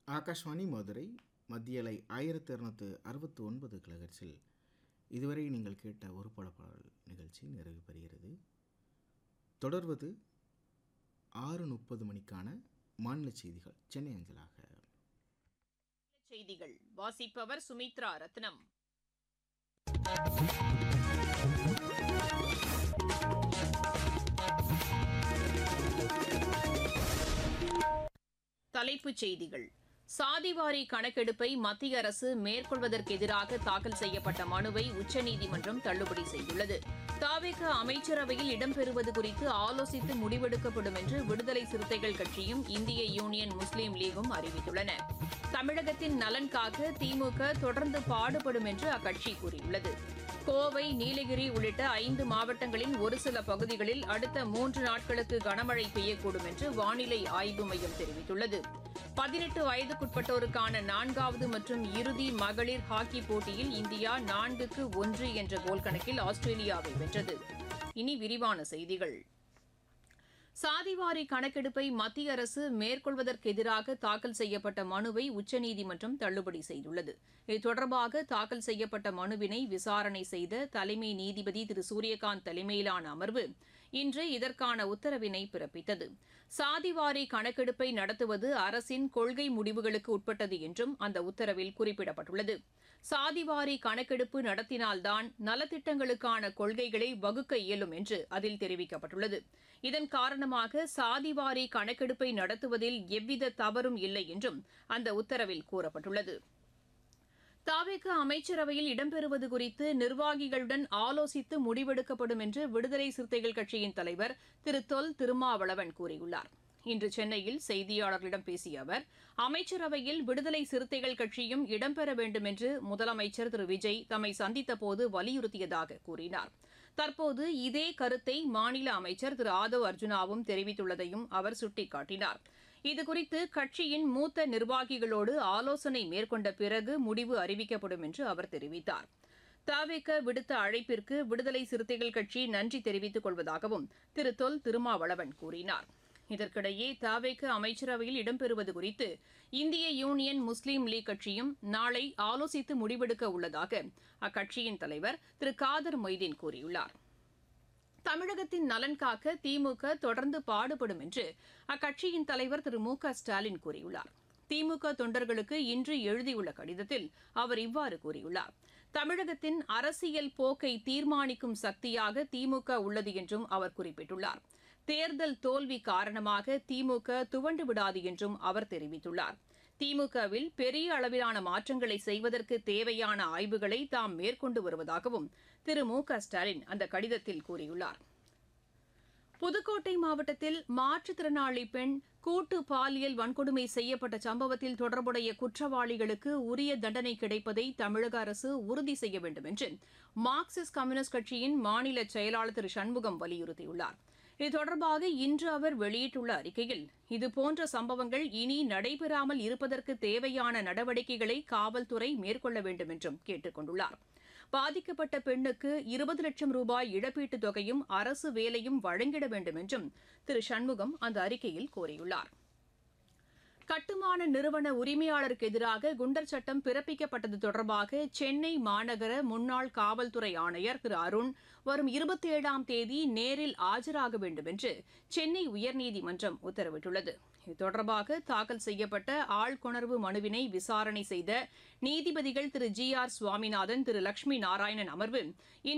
ஆகாஷ்வாணி மதுரை மத்தியலை ஆயிரத்தி இரநூத்து அறுபத்தி ஒன்பது கிலகர்ஸில் இதுவரை நீங்கள் கேட்ட ஒரு படப்பாடல் நிகழ்ச்சி நிறைவு பெறுகிறது தொடர்வது ஆறு முப்பது மணிக்கான மாநில செய்திகள் சென்னை அஞ்சலாக செய்திகள் வாசிப்பவர் சுமித்ரா ரத்னம் தலைப்புச் செய்திகள் சாதிவாரி கணக்கெடுப்பை மத்திய அரசு மேற்கொள்வதற்கு எதிராக தாக்கல் செய்யப்பட்ட மனுவை உச்சநீதிமன்றம் தள்ளுபடி செய்துள்ளது தாவேக அமைச்சரவையில் இடம்பெறுவது குறித்து ஆலோசித்து முடிவெடுக்கப்படும் என்று விடுதலை சிறுத்தைகள் கட்சியும் இந்திய யூனியன் முஸ்லீம் லீகும் அறிவித்துள்ளன தமிழகத்தின் நலன் காக்க திமுக தொடர்ந்து பாடுபடும் என்று அக்கட்சி கூறியுள்ளது கோவை நீலகிரி உள்ளிட்ட ஐந்து மாவட்டங்களின் ஒரு சில பகுதிகளில் அடுத்த மூன்று நாட்களுக்கு கனமழை பெய்யக்கூடும் என்று வானிலை ஆய்வு மையம் தெரிவித்துள்ளது பதினெட்டு வயதுக்குட்பட்டோருக்கான நான்காவது மற்றும் இறுதி மகளிர் ஹாக்கி போட்டியில் இந்தியா நான்குக்கு ஒன்று என்ற கோல் கணக்கில் ஆஸ்திரேலியாவை வென்றது இனி விரிவான செய்திகள் சாதிவாரி கணக்கெடுப்பை மத்திய அரசு மேற்கொள்வதற்கு எதிராக தாக்கல் செய்யப்பட்ட மனுவை உச்சநீதிமன்றம் தள்ளுபடி செய்துள்ளது இது தொடர்பாக தாக்கல் செய்யப்பட்ட மனுவினை விசாரணை செய்த தலைமை நீதிபதி திரு சூரியகாந்த் தலைமையிலான அமர்வு இன்று இதற்கான உத்தரவினை பிறப்பித்தது சாதிவாரி கணக்கெடுப்பை நடத்துவது அரசின் கொள்கை முடிவுகளுக்கு உட்பட்டது என்றும் அந்த உத்தரவில் குறிப்பிடப்பட்டுள்ளது சாதிவாரி கணக்கெடுப்பு நடத்தினால்தான் நலத்திட்டங்களுக்கான கொள்கைகளை வகுக்க இயலும் என்று அதில் தெரிவிக்கப்பட்டுள்ளது இதன் காரணமாக சாதிவாரி கணக்கெடுப்பை நடத்துவதில் எவ்வித தவறும் இல்லை என்றும் அந்த உத்தரவில் கூறப்பட்டுள்ளது தாவேக்கு அமைச்சரவையில் இடம்பெறுவது குறித்து நிர்வாகிகளுடன் ஆலோசித்து முடிவெடுக்கப்படும் என்று விடுதலை சிறுத்தைகள் கட்சியின் தலைவர் திரு தொல் திருமாவளவன் கூறியுள்ளார் இன்று சென்னையில் செய்தியாளர்களிடம் பேசிய அவர் அமைச்சரவையில் விடுதலை சிறுத்தைகள் கட்சியும் இடம்பெற வேண்டும் என்று முதலமைச்சர் திரு விஜய் தம்மை சந்தித்தபோது வலியுறுத்தியதாக கூறினார் தற்போது இதே கருத்தை மாநில அமைச்சர் திரு ஆதவ் அர்ஜுனாவும் தெரிவித்துள்ளதையும் அவர் சுட்டிக்காட்டினார் இதுகுறித்து கட்சியின் மூத்த நிர்வாகிகளோடு ஆலோசனை மேற்கொண்ட பிறகு முடிவு அறிவிக்கப்படும் என்று அவர் தெரிவித்தார் தாவேக்க விடுத்த அழைப்பிற்கு விடுதலை சிறுத்தைகள் கட்சி நன்றி தெரிவித்துக் கொள்வதாகவும் திரு தொல் திருமாவளவன் கூறினார் இதற்கிடையே தாவேக்க அமைச்சரவையில் இடம்பெறுவது குறித்து இந்திய யூனியன் முஸ்லீம் லீக் கட்சியும் நாளை ஆலோசித்து முடிவெடுக்க உள்ளதாக அக்கட்சியின் தலைவர் திரு காதர் மொய்தீன் கூறியுள்ளார் தமிழகத்தின் நலன் காக்க திமுக தொடர்ந்து பாடுபடும் என்று அக்கட்சியின் தலைவர் திரு மு க ஸ்டாலின் கூறியுள்ளார் திமுக தொண்டர்களுக்கு இன்று எழுதியுள்ள கடிதத்தில் அவர் இவ்வாறு கூறியுள்ளார் தமிழகத்தின் அரசியல் போக்கை தீர்மானிக்கும் சக்தியாக திமுக உள்ளது என்றும் அவர் குறிப்பிட்டுள்ளார் தேர்தல் தோல்வி காரணமாக திமுக துவண்டு விடாது என்றும் அவர் தெரிவித்துள்ளார் திமுகவில் பெரிய அளவிலான மாற்றங்களை செய்வதற்கு தேவையான ஆய்வுகளை தாம் மேற்கொண்டு வருவதாகவும் திரு மு க ஸ்டாலின் அந்த கடிதத்தில் கூறியுள்ளார் புதுக்கோட்டை மாவட்டத்தில் மாற்றுத்திறனாளி பெண் கூட்டு பாலியல் வன்கொடுமை செய்யப்பட்ட சம்பவத்தில் தொடர்புடைய குற்றவாளிகளுக்கு உரிய தண்டனை கிடைப்பதை தமிழக அரசு உறுதி செய்ய வேண்டும் என்று மார்க்சிஸ்ட் கம்யூனிஸ்ட் கட்சியின் மாநில செயலாளர் திரு சண்முகம் வலியுறுத்தியுள்ளார் இது தொடர்பாக இன்று அவர் வெளியிட்டுள்ள அறிக்கையில் இதுபோன்ற சம்பவங்கள் இனி நடைபெறாமல் இருப்பதற்கு தேவையான நடவடிக்கைகளை காவல்துறை மேற்கொள்ள வேண்டும் என்றும் கேட்டுக் கொண்டுள்ளார் பாதிக்கப்பட்ட பெண்ணுக்கு இருபது லட்சம் ரூபாய் இழப்பீட்டுத் தொகையும் அரசு வேலையும் வழங்கிட வேண்டும் என்றும் திரு சண்முகம் அந்த அறிக்கையில் கோரியுள்ளார் கட்டுமான நிறுவன உரிமையாளருக்கு எதிராக குண்டர் சட்டம் பிறப்பிக்கப்பட்டது தொடர்பாக சென்னை மாநகர முன்னாள் காவல்துறை ஆணையர் திரு அருண் வரும் இருபத்தி ஏழாம் தேதி நேரில் ஆஜராக வேண்டும் என்று சென்னை உயர்நீதிமன்றம் உத்தரவிட்டுள்ளது இது தொடர்பாக தாக்கல் செய்யப்பட்ட ஆள்கொணர்வு மனுவினை விசாரணை செய்த நீதிபதிகள் திரு ஜி ஆர் சுவாமிநாதன் திரு லட்சுமி நாராயணன் அமர்வு